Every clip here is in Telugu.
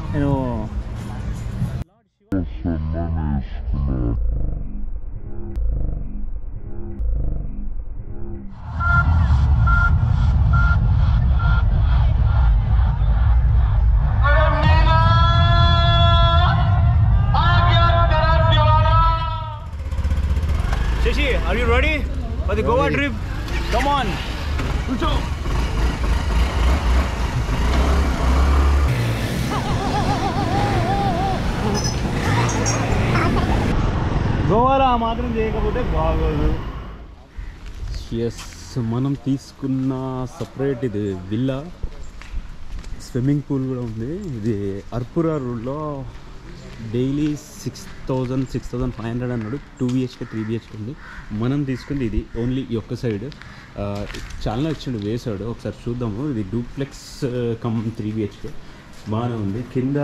నేను Shashi, are you ready for the Goa trip? Come on. గోవాలో ఆ మాత్రం చేయకపోతే బాగోదు ఎస్ మనం తీసుకున్న సపరేట్ ఇది విల్లా స్విమ్మింగ్ పూల్ కూడా ఉంది ఇది అర్పురా రోడ్లో daily six thousand six thousand five hundred అన్నాడు టూ బిహెచ్కే త్రీ బిహెచ్కే ఉంది మనం తీసుకుంది ఇది ఓన్లీ ఈ ఒక్క సైడ్ చాలా ఇచ్చిండు వేసాడు ఒకసారి చూద్దాము ఇది డూప్లెక్స్ కమ్ త్రీ బిహెచ్కే బాగానే ఉంది కింద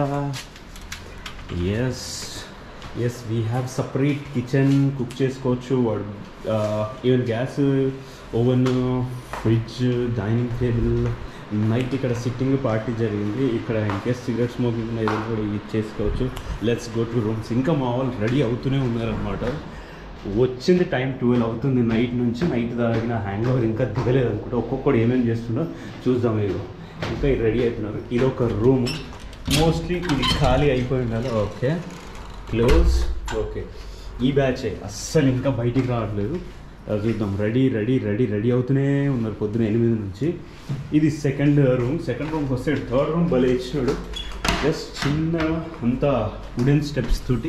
yes yes we have separate kitchen cook చేసుకోవచ్చు even gas oven fridge dining table night ఇక్కడ సిట్టింగ్ పార్టీ జరిగింది ఇక్కడ ఇంకేస్ సిగరెట్ స్మోకింగ్ ఏదైనా కూడా ఇది చేసుకోవచ్చు లెట్స్ గో టు రూమ్స్ ఇంకా మా వాళ్ళు రెడీ అవుతూనే ఉన్నారనమాట వచ్చింది టైం ట్వెల్వ్ అవుతుంది నైట్ నుంచి నైట్ తాగిన హ్యాంగ్ ఓవర్ ఇంకా దిగలేదు అనుకుంటా ఒక్కొక్కడు ఏమేమి చేస్తుండో చూద్దాం ఇగో ఇంకా రెడీ అవుతున్నారు ఇది ఒక రూమ్ మోస్ట్లీ ఇది ఖాళీ అయిపోయి ఉండాలి ఓకే క్లోజ్ ఓకే ఈ బ్యాచ్ అస్సలు ఇంకా బయటికి రావట్లేదు అది చూద్దాం రెడీ రెడీ రెడీ రెడీ అవుతూనే ఉన్నారు పొద్దున ఎనిమిది నుంచి ఇది సెకండ్ రూమ్ సెకండ్ రూమ్కి వస్తే థర్డ్ రూమ్ భలే ఇచ్చినాడు జస్ట్ చిన్న అంతా వుడెన్ స్టెప్స్ తోటి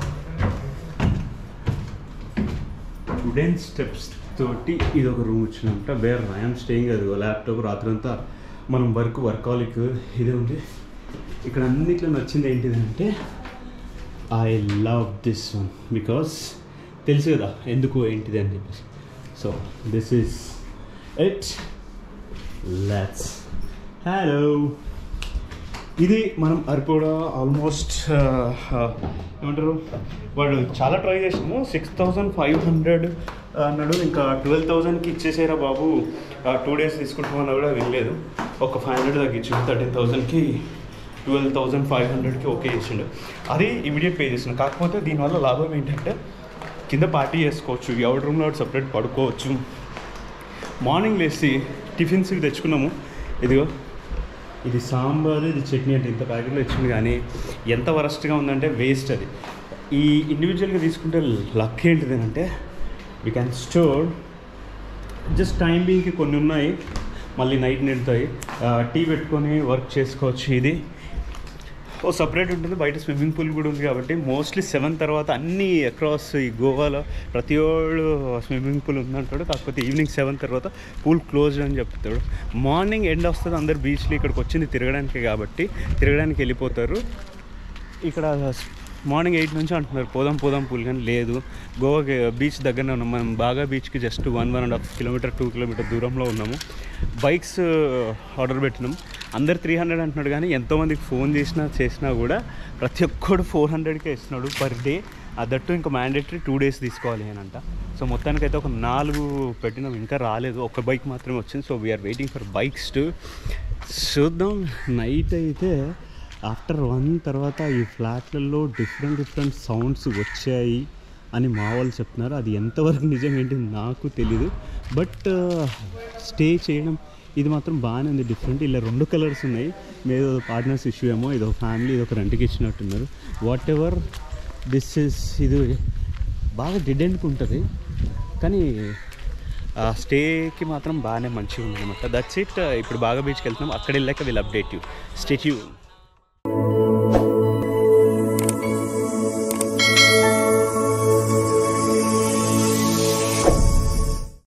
వుడెన్ స్టెప్స్ తోటి ఇది ఒక రూమ్ వచ్చిందంట వేర్ ఐఎమ్ స్టేయింగ్ అది ల్యాప్టాప్ రాత్రంతా మనం వర్క్ వర్కాలిక్ ఇదే ఉంది ఇక్కడ అన్నిట్లో నచ్చింది ఏంటిదంటే I love this one because తెలుసు కదా ఎందుకు ఏంటిది అని చెప్పేసి so this is it let's hello ఇది మనం అరిపోడా ఆల్మోస్ట్ ఏమంటారు వాడు చాలా ట్రై చేసాము సిక్స్ థౌజండ్ ఫైవ్ హండ్రెడ్ అన్నాడు ఇంకా ట్వెల్వ్ థౌజండ్కి ఇచ్చేసారా బాబు టూ డేస్ తీసుకుంటామన్నా కూడా వినలేదు ఒక ఫైవ్ హండ్రెడ్ తగ్గించు థర్టీన్ థౌజండ్కి ట్వెల్వ్ థౌజండ్ ఫైవ్ హండ్రెడ్కి ఓకే చేసిండు అది ఇమీడియట్ పే చేసిన కాకపోతే దీనివల్ల లాభం ఏంటంటే కింద పార్టీ చేసుకోవచ్చు ఎవరి రూమ్లో సపరేట్ పడుకోవచ్చు మార్నింగ్ లేచి టిఫిన్స్ ఇవి తెచ్చుకున్నాము ఇదిగో ఇది సాంబార్ ఇది చట్నీ అంటే ఇంత ప్యాకెట్లో ఇచ్చింది కానీ ఎంత వరస్ట్గా ఉందంటే వేస్ట్ అది ఈ ఇండివిజువల్గా తీసుకుంటే లక్ ఏంటిది అంటే we can store just time బీయింగ్కి కొన్ని ఉన్నాయి మళ్ళీ నైట్ నిండుతాయి టీ పెట్టుకొని వర్క్ చేసుకోవచ్చు ఇది ఓ సపరేట్ ఉంటుంది బయట స్విమ్మింగ్ పూల్ కూడా ఉంది కాబట్టి మోస్ట్లీ సెవెన్ తర్వాత అన్ని అక్రాస్ ఈ గోవాలో ప్రతి ఒళ్ళు స్విమ్మింగ్ పూల్ ఉందంటాడు కాకపోతే ఈవినింగ్ సెవెన్ తర్వాత పూల్ క్లోజ్డ్ అని చెప్తాడు మార్నింగ్ ఎండ్ వస్తుంది అందరు బీచ్లో ఇక్కడికి వచ్చింది తిరగడానికి కాబట్టి తిరగడానికి వెళ్ళిపోతారు ఇక్కడ మార్నింగ్ ఎయిట్ నుంచి అంటున్నారు పోదాం పోదాం పూల్ కానీ లేదు గోవా బీచ్ దగ్గరనే ఉన్నాం మనం బాగా బీచ్కి just one one and half kilometre two kilometre దూరంలో ఉన్నాము బైక్స్ ఆర్డర్ పెట్టినాం అందరు త్రీ హండ్రెడ్ అంటున్నాడు కానీ ఎంతోమందికి ఫోన్ చేసినా చేసినా కూడా ప్రతి ఒక్కడు ఫోర్ హండ్రెడ్కే ఇస్తున్నాడు పర్ డే అదట్టు ఇంకా మ్యాండేటరీ టూ డేస్ తీసుకోవాలి అని అంట సో మొత్తానికైతే ఒక నాలుగు పెట్టినాం ఇంకా రాలేదు ఒక బైక్ మాత్రమే వచ్చింది so we're waiting for bikes to చూద్దాం నైట్ అయితే ఆఫ్టర్ వన్ తర్వాత ఈ ఫ్లాట్లలో డిఫరెంట్ డిఫరెంట్ సౌండ్స్ వచ్చాయి అని మా వాళ్ళు చెప్తున్నారు అది ఎంతవరకు నిజం ఏంటి నాకు తెలీదు బట్ స్టే చేయడం ఇది మాత్రం బాగానే ఉంది డిఫరెంట్ ఇలా రెండు కలర్స్ ఉన్నాయి ఏదో పార్ట్నర్స్ ఇష్యూ ఏమో ఇదో ఫ్యామిలీ ఇది ఒక రెంట్కి ఇచ్చినట్టున్నారు వాట్ ఎవర్ దిస్ ఇస్ ఇది బాగా డిడెంట్కి ఉంటుంది కానీ ఆ స్టేకి మాత్రం బాగానే మంచిగా ఉంది అనమాట దట్స్ ఇట్ ఇప్పుడు బాగా బీచ్కి వెళ్తున్నాం అక్కడ వెళ్ళాక వీళ్ళు అప్డేట్ యూ స్టేట్యూ